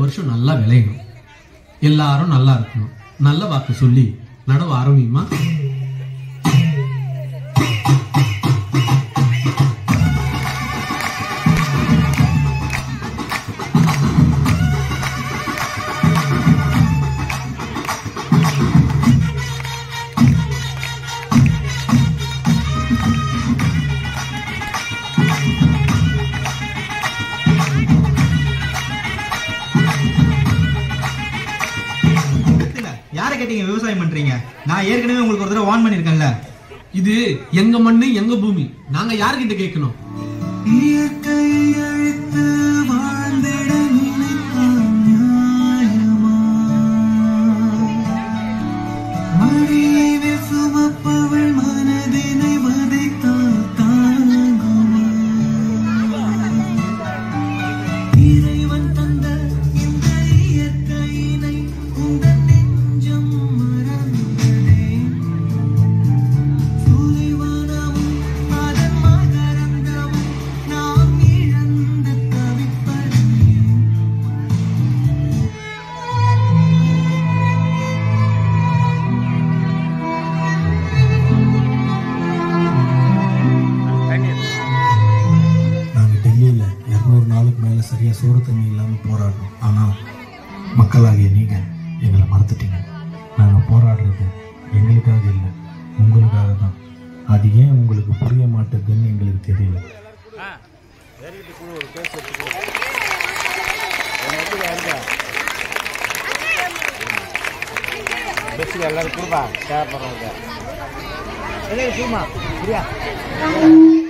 வருஷம் நல்லா விளையணும் எல்லாரும் நல்லா இருக்கணும் நல்ல வாக்கு சொல்லி நடவு ஆரம்பியுமா நிறுத்துங்க. யாரை கேட்டீங்க விவசாயம் பண்றீங்க நான் ஏற்கனவே உங்களுக்கு ஒரு தடவை வார்ன் பண்ணிருக்கேன்ல இது எங்க மண்ணு எங்க பூமி நாங்க யார்கிட்ட கேட்கணும் இயற்கை அழித்து வாழ்ந்திட நினைத்தால் நியாயமா? மடியை சுமப்பவள் மனதினை வதைத்தால் தாங்குமா? இறைவன் தந்த இந்த இயற்கையினை உங்கள் நெஞ்சம் மறந்ததே சூரியவானமும் அதன் மகரந்தமும் நாம் இழந்து தவிப்பதே நாங்கள் டெல்லியில் இரநூறு நாளுக்கு மேலே சரியாக சோறு தண்ணி இல்லாமல் போராடுறோம் ஆனால் மக்களாகிய நீங்கள் எங்களை மறந்துட்டீங்க நாங்கள் போராடுறது எங்களுக்காக இல்லை உங்களுக்காக தான் அது ஏன் உங்களுக்கு புரிய மாட்டேதுன்னு எங்களுக்கு தெரியல எல்லாரும் கொடுப்பா தேவைப்படுறவங்க எல்லாரும் சும்மா சரியா